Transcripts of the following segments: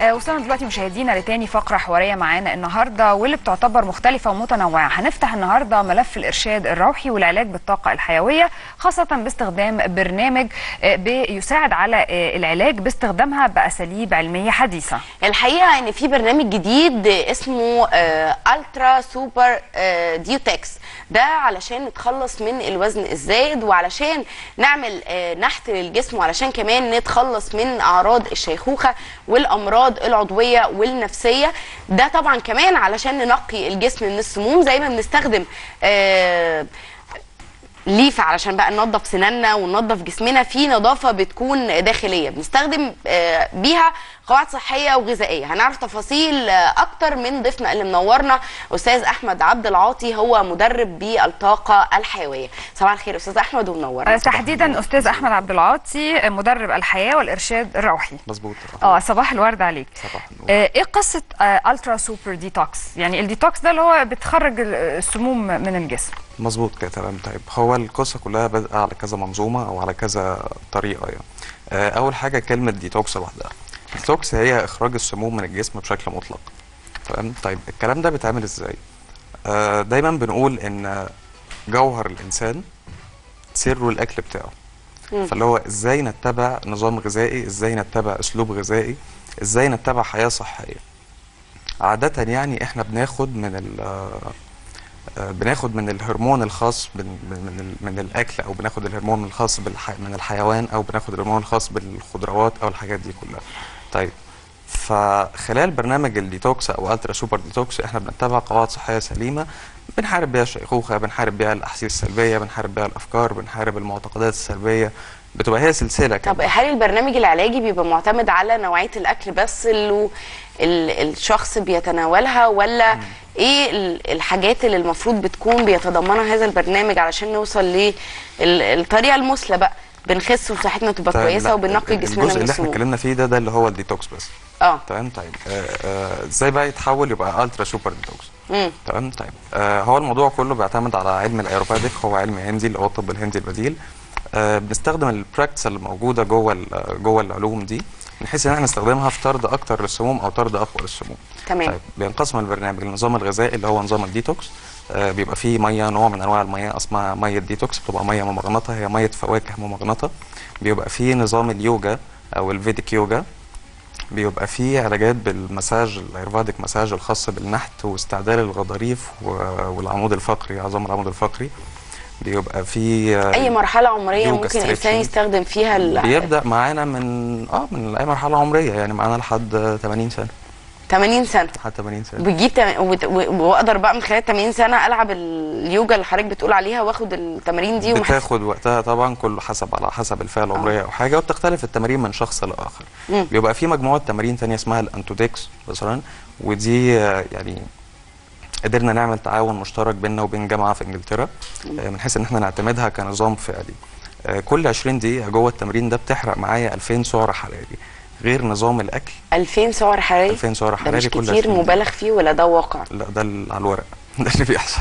آه، وصلنا دلوقتي مشاهدينا لتاني فقرة حوارية معانا النهاردة واللي بتعتبر مختلفة ومتنوعة هنفتح النهاردة ملف الإرشاد الروحي والعلاج بالطاقة الحيوية خاصة باستخدام برنامج آه، بيساعد على آه، العلاج باستخدامها بأساليب علمية حديثة الحقيقه ان في برنامج جديد اسمه الترا سوبر ديوتكس ده علشان نتخلص من الوزن الزايد وعلشان نعمل آه، نحت للجسم وعلشان كمان نتخلص من اعراض الشيخوخه والامراض العضويه والنفسيه ده طبعا كمان علشان ننقي الجسم من السموم زي ما بنستخدم آه، ليفة علشان بقى ننظف سناننا وننظف جسمنا في نظافة بتكون داخلية بنستخدم آه، بيها قواعد صحية وغذائية هنعرف تفاصيل آه، أكتر من ضيفنا اللي منورنا أستاذ أحمد عبد العاطي هو مدرب بالطاقة الحيوية صباح الخير أستاذ أحمد ومنورنا آه، تحديدا أستاذ أحمد عبد العاطي آه، مدرب الحياة والإرشاد الروحي مظبوط اه صباح الورد عليك صباح النور. آه، ايه قصه الترا سوبر ديتوكس يعني الديتوكس ده اللي هو بتخرج ال- السموم من الجسم مظبوط كده تمام طيب هو القصه كلها بادئه على كذا منظومه او على كذا طريقه يعني آه، اول حاجه كلمه ديتوكس لوحدها ديتوكس هي اخراج السموم من الجسم بشكل مطلق تمام طيب الكلام ده بيتعمل ازاي آه، دايما بنقول ان جوهر الانسان سره الاكل بتاعه مم. فاللي هو ازاي نتبع نظام غذائي ازاي نتبع اسلوب غذائي ازاي نتبع حياه صحيه عاده يعني احنا بناخد من ال آه، بناخد من الهرمون الخاص من من من, ال- من الاكل او بناخد الهرمون الخاص بالح... من الحيوان او بناخد الهرمون الخاص بالخضروات او الحاجات دي كلها طيب فخلال برنامج الديتوكس او الترا سوبر ديتوكس احنا بنتبع قواعد صحيه سليمه بنحارب بيها الشيخوخه بنحارب بيها الاحاسيس السلبيه بنحارب بيها الافكار بنحارب المعتقدات السلبيه بتبقى هي سلسله كده طب هل البرنامج العلاجي بيبقى معتمد على نوعية الأكل بس اللي ال- الشخص بيتناولها ولا ايه ال- الحاجات اللي المفروض بتكون بيتضمنها هذا البرنامج علشان نوصل للطريقة المثلى بقى بنخس وصحتنا تبقى طيب، كويسة لا، وبننقي الجزء جسمنا من اللي احنا السموم اتكلمنا فيه ده ده اللي هو الديتوكس بس اه تمام طيب آه، آه، ازاي بقى يتحول يبقى الترا سوبر ديتوكس مم. تمام طيب آه هو الموضوع كله بيعتمد على علم الايروباديك هو علم هندي اللي هو الطب الهندي البديل آه بنستخدم البراكتس اللي موجوده جوه ال- جوه العلوم دي بحيث ان احنا نستخدمها في طرد اكتر للسموم او طرد اقوى للسموم تمام. طيب بينقسم البرنامج للنظام الغذائي اللي هو نظام الديتوكس آه بيبقى فيه ميه نوع من انواع الميه اسمها ميه ديتوكس بتبقى ميه ممغنطه هي ميه فواكه ممغنطه بيبقى فيه نظام اليوجا او الفيديك يوجا بيبقى فيه علاجات بالمساج الايرفاديك مساج الخاص بالنحت واستعدال الغضاريف و- والعمود الفقري عظام العمود الفقري بيبقى فيه اي مرحلة عمرية يوجا ممكن الانسان stretching. يستخدم فيها ال- بيبدا معانا من اه من اي مرحله عمريه يعني معانا لحد 80 سنه 80 سنة لحد 80 سنه بتجيب تم... وت- و- واقدر بقى من خلال 80 سنه العب اليوجا اللي حضرتك بتقول عليها واخد التمارين دي ومحس... بتاخد وقتها طبعا كله حسب على حسب الفئه العمريه او حاجه وبتختلف التمارين من شخص لاخر مم. بيبقى في مجموعه تمارين ثانيه اسمها الانتودكس مثلا ودي آه، يعني قدرنا نعمل تعاون مشترك بيننا وبين جامعه في انجلترا آه، من حيث ان احنا نعتمدها كنظام فعلي آه، كل 20 دقيقه جوه التمرين ده بتحرق معايا 2000 سعر حراري غير نظام الاكل 2000 سعر حراري 2000 سعر ده حراري مش كل كتير 20 دقيقة. مبالغ فيه ولا ده واقع لا ده اللي على الورق ده اللي بيحصل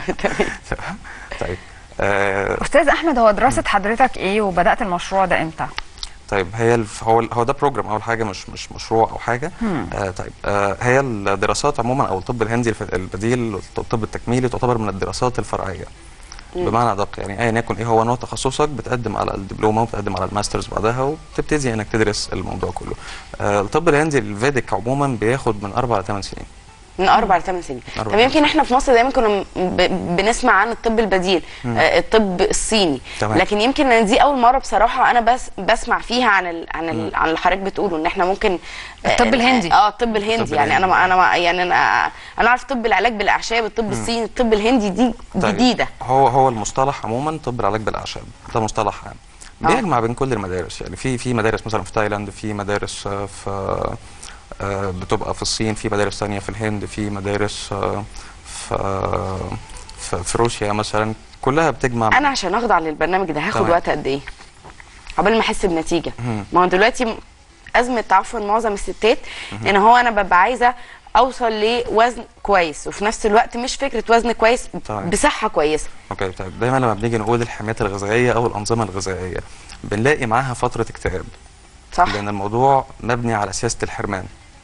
تمام طيب آه استاذ احمد هو دراسه حضرتك ايه وبدات المشروع ده امتى طيب هي الف... هو هو ده بروجرام اول حاجه مش مش مشروع او حاجه آه طيب آه هي الدراسات عموما او الطب الهندي الف- البديل الطب التكميلي تعتبر من الدراسات الفرعيه بمعنى ادق يعني ايا يكن ايه هو نوع تخصصك بتقدم على الدبلومه وبتقدم على الماسترز بعدها وبتبتدي انك تدرس الموضوع كله آه الطب الهندي الفيديك عموما بياخد من اربع لثمان سنين من اربع لثمان سنين أربع طب يمكن احنا في مصر دايما كنا م- ب... بنسمع عن الطب البديل آه الطب الصيني تمام. لكن يمكن إن دي اول مره بصراحه انا بس بسمع فيها عن ال... عن ال... عن اللي حضرتك بتقوله ان احنا ممكن آه، الطب الهندي. اه الطب الهندي الطب يعني انا الهندي. ما انا ما يعني انا انا اعرف طب العلاج بالاعشاب الطب الصيني الطب الهندي دي طيب، جديده هو هو المصطلح عموما طب العلاج بالاعشاب ده مصطلح عام آه. بيجمع بين كل المدارس يعني في في مدارس مثلا في تايلاند في مدارس آه، في آه، بتبقى في الصين في مدارس ثانيه في الهند في مدارس آه، في آه، في في روسيا مثلا كلها بتجمع انا عشان اخضع للبرنامج ده هاخد تمام. وقت قد ايه قبل ما احس بنتيجه ما هو دلوقتي م- ازمه عفوا معظم الستات ان هو انا ببقى عايزه اوصل لوزن كويس وفي نفس الوقت مش فكره وزن كويس تمام. بصحه كويسه اوكي طيب دايما لما بنيجي نقول الحميات الغذائيه او الانظمه الغذائيه بنلاقي معاها فتره اكتئاب صح لان الموضوع مبني على سياسه الحرمان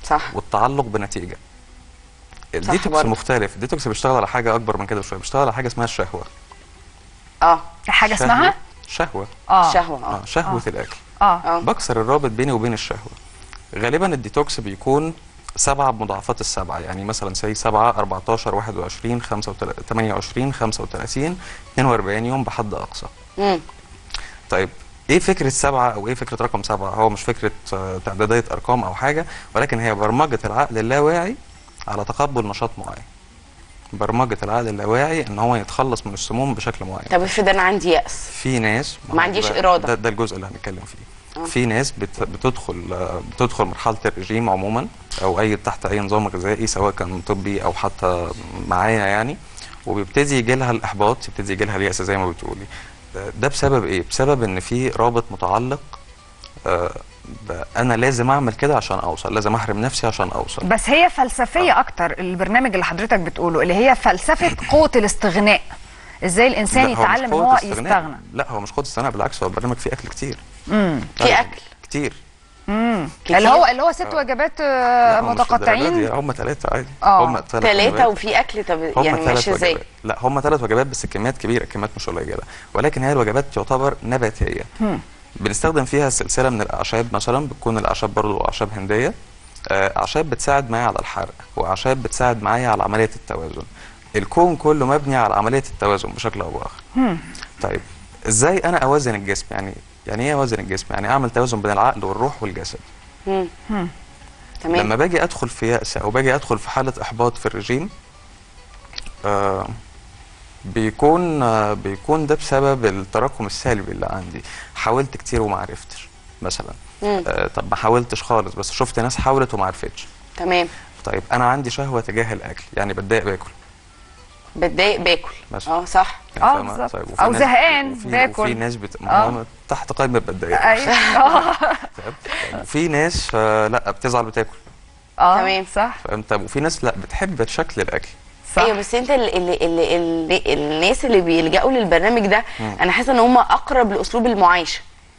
صح والتعلق بنتيجه الديتوكس برضه. مختلف الديتوكس بيشتغل على حاجه اكبر من كده بشويه بيشتغل على حاجه اسمها الشهوه اه حاجه شهوة- اسمها شهوه اه شهوه اه اه شهوه الاكل اه اه بكسر الرابط بيني وبين الشهوه غالبا الديتوكس بيكون سبعة بمضاعفات السبعة يعني مثلا سي سبعة 14 21 35 28 35 42 يوم بحد أقصى مم. طيب ايه فكرة سبعة او ايه فكرة رقم سبعة هو مش فكرة آه، تعدادية ارقام او حاجة ولكن هي برمجة العقل اللاواعي على تقبل نشاط معين برمجة العقل اللاواعي ان هو يتخلص من السموم بشكل معين طب افرض انا عندي يأس في ناس ما هو عنديش ده- إرادة. ده, ده الجزء اللي هنتكلم فيه آه. في ناس بت بتدخل آه، بتدخل مرحله الرجيم عموما او اي تحت اي نظام غذائي سواء كان طبي او حتى معايا يعني وبيبتدي يجي لها الاحباط يبتدي يجي لها الياس زي ما بتقولي ده- ده بسبب ايه بسبب ان في رابط متعلق آه، ب- انا لازم اعمل كده عشان اوصل لازم احرم نفسي عشان اوصل بس هي فلسفيه اكتر البرنامج اللي حضرتك بتقوله اللي هي فلسفه قوه الاستغناء ازاي الانسان لا، هو مش يتعلم ان قوة هو استغناء. يستغنى لا هو مش قوه استغناء بالعكس هو البرنامج فيه اكل كتير امم في طيب، أكل. كتير امم كتير؟ اللي هو اللي هو ست وجبات آه، لا، هم مش للدرجة دي، متقطعين هم ثلاثه عادي آه. هم ثلاث ثلاثة وفي أكل طب هم يعني ثلاث ماشي ازاي؟ وجبات لا هم ثلاث وجبات بس كميات كبيره كميات مش قليله ولكن هي الوجبات تعتبر نباتيه هم. بنستخدم فيها سلسله من الاعشاب مثلا بتكون الاعشاب برضو اعشاب هنديه آه، اعشاب بتساعد معايا على الحرق واعشاب بتساعد معايا على عمليه التوازن الكون كله مبني على عمليه التوازن بشكل او باخر هم. طيب ازاي انا اوازن الجسم يعني يعني ايه اوازن الجسم يعني اعمل توازن بين العقل والروح والجسد مم. هم. تمام لما باجي ادخل في يأس او باجي ادخل في حالة احباط في الرجيم آه بيكون آه بيكون ده بسبب التراكم السلبي اللي عندي حاولت كتير وما عرفتش مثلا مم. آه طب ما حاولتش خالص بس شفت ناس حاولت وما عرفتش تمام طيب انا عندي شهوة تجاه الاكل يعني بتضايق باكل بتضايق باكل مثلا. اه صح يعني آه، فاهمة؟ بالظبط. وفي أو ناس- زهقان وفي- باكل. وفي ناس بت... ما آه. هو تحت قائمة بتضايق ايوه اه وفي ناس آه لا بتزعل بتاكل اه تمام. صح فهمت طب وفي ناس لا بتحب شكل الاكل صح ايوه بس انت ال ال ال ال الناس اللي بيلجأوا للبرنامج ده انا حاسه ان هم اقرب لاسلوب المعايشه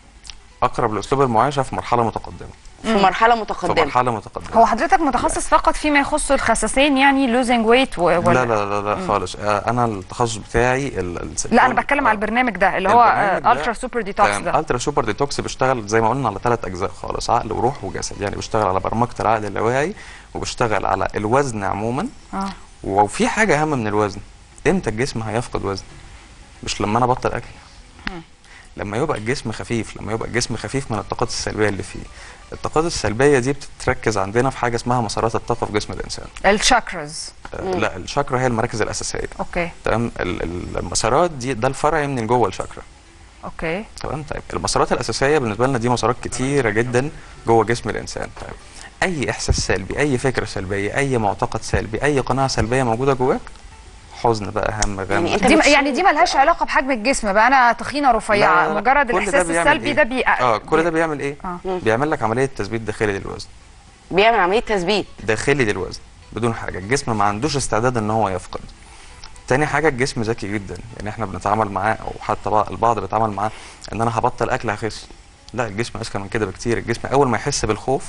اقرب لاسلوب المعايشه في مرحله متقدمه في مرحله في متقدمه مرحله متقدمه هو حضرتك متخصص فقط فيما يخص الخساسين يعني لوزنج ويت ولا لا لا لا لا خالص آه، انا التخصص بتاعي ال- ال- لا انا الكون- بتكلم آه، على البرنامج ده اللي هو البرنامج ده- الترا سوبر ديتوكس تمام ده الترا سوبر ديتوكس بيشتغل زي ما قلنا على ثلاث اجزاء خالص عقل وروح وجسد يعني بيشتغل على برمجه العقل اللاواعي وبيشتغل على الوزن عموما اه وفي حاجه اهم من الوزن امتى الجسم هيفقد وزن مش لما انا ابطل اكل لما يبقى الجسم خفيف لما يبقى الجسم خفيف من الطاقات السلبيه اللي فيه الطاقات السلبيه دي بتتركز عندنا في حاجه اسمها مسارات الطاقه في جسم الانسان الشاكرز آه، لا الشاكرا هي المراكز الاساسيه اوكي تمام ال- ال- المسارات دي ده الفرع من جوه الشاكرا اوكي تمام طيب المسارات الاساسيه بالنسبه لنا دي مسارات كتيره جدا جوه جسم الانسان طيب اي احساس سلبي اي فكره سلبيه اي معتقد سلبي اي قناعه سلبيه موجوده جواك حزن بقى هم غم يعني أنت دي بتشيل يعني دي ملهاش علاقه بحجم الجسم بقى انا تخينه رفيعه لا، لا، لا. مجرد كل ده الاحساس بيعمل السلبي إيه؟ ده بي اه كل ده بيعمل ايه آه. بيعمل لك عمليه تثبيت داخلي للوزن بيعمل عمليه تثبيت داخلي للوزن بدون حاجه الجسم ما عندوش استعداد ان هو يفقد تاني حاجه الجسم ذكي جدا يعني احنا بنتعامل معاه او حتى بقى البعض بيتعامل معاه ان انا هبطل اكل هخس لا الجسم اذكى من كده بكتير الجسم اول ما يحس بالخوف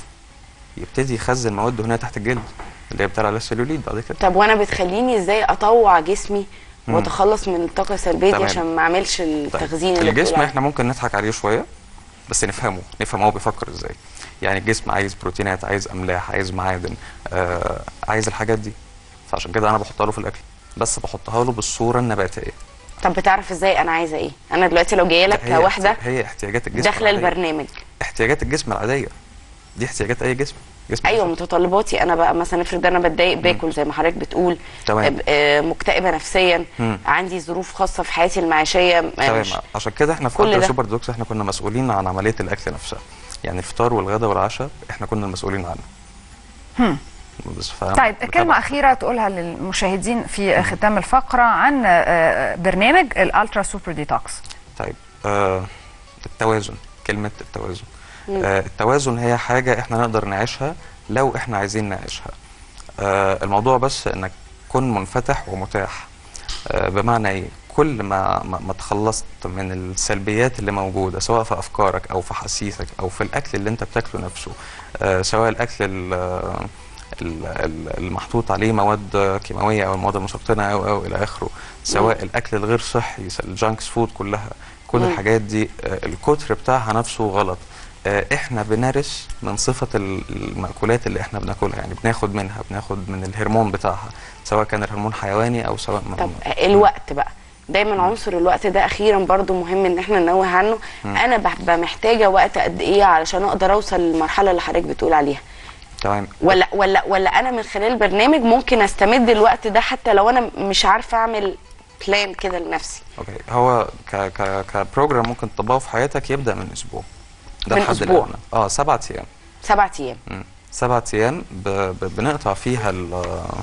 يبتدي يخزن مواد دهنيه تحت الجلد اللي هي بتاع على السلوليد بعد كده طب وانا بتخليني ازاي اطوع جسمي واتخلص من الطاقه السلبيه دي تمام. عشان ما اعملش طيب التخزين اللي الجسم بتقول احنا ممكن نضحك عليه شويه بس نفهمه نفهم هو بيفكر ازاي يعني الجسم عايز بروتينات عايز املاح عايز معادن آه عايز الحاجات دي فعشان كده انا بحطها له في الاكل بس بحطها له بالصوره النباتيه عليه. طب بتعرف ازاي انا عايزه ايه انا دلوقتي لو جايه لك هي كواحده احتي- هي احتياجات الجسم داخله العادية. البرنامج احتياجات الجسم العاديه دي احتياجات اي جسم جسم ايوه الإنسان. متطلباتي انا بقى مثلا افرض انا بتضايق باكل زي ما حضرتك بتقول تمام. أب- آه، مكتئبه نفسيا مم. عندي ظروف خاصه في حياتي المعيشيه آه، تمام مش- عشان كده احنا في كل الترا ده. سوبر دوكس احنا كنا مسؤولين عن عمليه الاكل نفسها يعني الفطار والغداء والعشاء احنا كنا المسؤولين عنه هم. بس فاهم طيب كلمة طبعاً. أخيرة تقولها للمشاهدين في ختام الفقرة عن آه، برنامج الألترا سوبر ديتوكس طيب آه التوازن كلمة التوازن آه التوازن هي حاجة احنا نقدر نعيشها لو احنا عايزين نعيشها آه الموضوع بس انك كن منفتح ومتاح آه بمعنى ايه كل ما ما ما تخلصت من السلبيات اللي موجودة سواء في افكارك او في حسيسك او في الاكل اللي انت بتاكله نفسه آه، سواء الاكل ال- ال- ال- المحطوط عليه مواد كيماويه او المواد المسرطنه او او الى اخره سواء الاكل الغير صحي الجانكس فود كلها كل مم. الحاجات دي آه، الكتر بتاعها نفسه غلط آه، احنا بنرث من صفه ال- المأكولات اللي احنا بناكلها يعني بناخد منها بناخد من الهرمون بتاعها سواء كان الهرمون حيواني او سواء من طب الوقت بقى دايما عنصر الوقت ده اخيرا برضو مهم ان احنا ننوه عنه انا ببقى محتاجه وقت قد ايه علشان اقدر اوصل للمرحله اللي حضرتك بتقول عليها تمام ولا ولا ولا انا من خلال برنامج ممكن استمد الوقت ده حتى لو انا مش عارفه اعمل بلان كده لنفسي اوكي هو ك ك كبروجرام ممكن تطبقه في حياتك يبدا من اسبوع ده من الحد أسبوع. الأدنى. اه سبعة ايام سبعة ايام مم. سبعة ايام ب... ب... بنقطع فيها ال...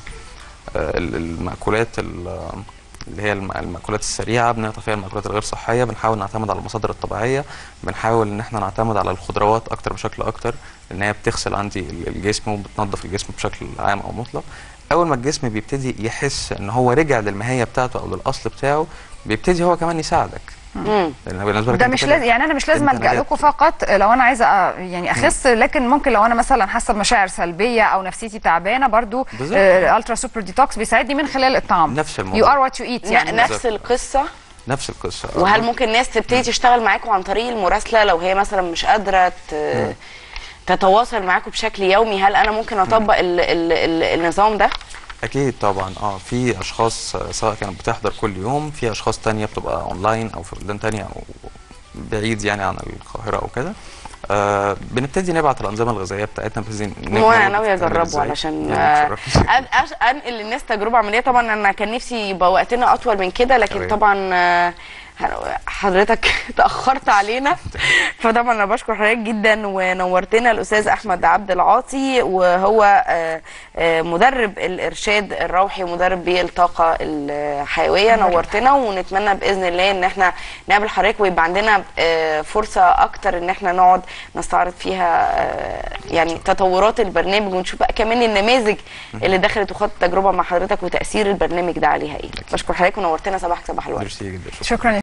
ال- المأكولات ال- اللي هي الم- المأكولات السريعة بنقطع فيها المأكولات الغير صحية بنحاول نعتمد على المصادر الطبيعية بنحاول ان احنا نعتمد على الخضروات اكتر بشكل اكتر لان هي بتغسل عندي ال- الجسم وبتنظف الجسم بشكل عام او مطلق اول ما الجسم بيبتدي يحس ان هو رجع للماهية بتاعته او للاصل بتاعه بيبتدي هو كمان يساعدك مم. لان بالنسبة لك ده أنت مش كده لازم يعني انا مش لازم أنت الجا نجحت. لكم فقط لو انا عايزه أ- يعني اخس لكن ممكن لو انا مثلا حاسه بمشاعر سلبيه او نفسيتي تعبانه برضو بالظبط. الترا سوبر ديتوكس بيساعدني من خلال الطعام نفس يو الموضوع. ار وات يو ايت يعني ن- نفس القصه نفس القصة وهل ممكن ناس تبتدي تشتغل معاكم عن طريق المراسله لو هي مثلا مش قادره ت- تتواصل معاكم بشكل يومي هل انا ممكن اطبق ال ال ال النظام ده اكيد طبعا اه في اشخاص آه، سواء كانت بتحضر كل يوم في اشخاص تانية بتبقى اونلاين او في بلدان تانية او بعيد يعني عن القاهرة او كده آه بنبتدي نبعت الانظمه الغذائيه بتاعتنا بنبتدي هو انا نقول ناويه بتتعمل اجربه إزاي. علشان يعني آه، تشرفني. أن- أش- انقل للناس تجربه عمليه طبعا انا كان نفسي يبقى وقتنا اطول من كده لكن تمام. طبعا آه، حضرتك تاخرت علينا فطبعا انا بشكر حضرتك جدا ونورتنا الاستاذ احمد عبد العاطي وهو آه، آه، مدرب الارشاد الروحي ومدرب بالطاقه الحيويه نورتنا ونتمنى باذن الله ان احنا نقابل حضرتك ويبقى عندنا آه، فرصه اكتر ان احنا نقعد نستعرض فيها آه، يعني تطورات البرنامج ونشوف بقى كمان النماذج اللي دخلت وخدت تجربه مع حضرتك وتاثير البرنامج ده عليها ايه بشكر حضرتك ونورتنا صباحك صباح الورد ميرسي جدا شكرا شكرا